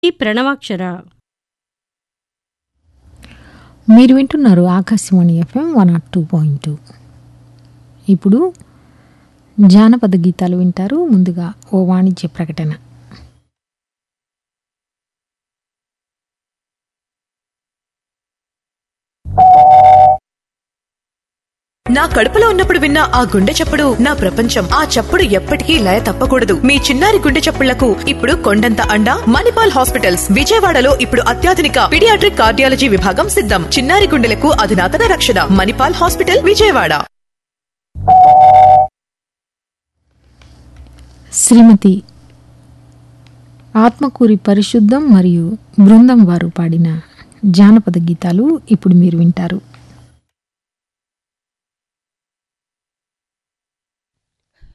ఈ ప్రణవాక్షర మీరు వింటున్నారు Akashvani FM one not two point two ఇప్పుడు జానపద గీతాలు వింటారు ముందుగా ఓ వాణిజ్య ప్రకటన నా కడుపులో ఉన్నప్పుడు విన్న ఆ గుండె చప్పుడు నా ప్రపంచం ఆ చప్పుడు ఎప్పటికీ లయ తప్పకూడదు మీ చిన్నారి గుండె చప్పుళ్లకు ఇప్పుడు కొండంత అండ మణిపాల్ హాస్పిటల్స్ విజయవాడలో ఇప్పుడు అత్యాధునిక పిడియాట్రిక్ కార్డియాలజీ విభాగం సిద్ధం చిన్నారి గుండెలకు అధునాతన రక్షణ మణిపాల్ హాస్పిటల్ విజయవాడ శ్రీమతి ఆత్మకూరి పరిశుద్ధం మరియు బృందం వారు పాడిన జానపద గీతాలు ఇప్పుడు మీరు వింటారు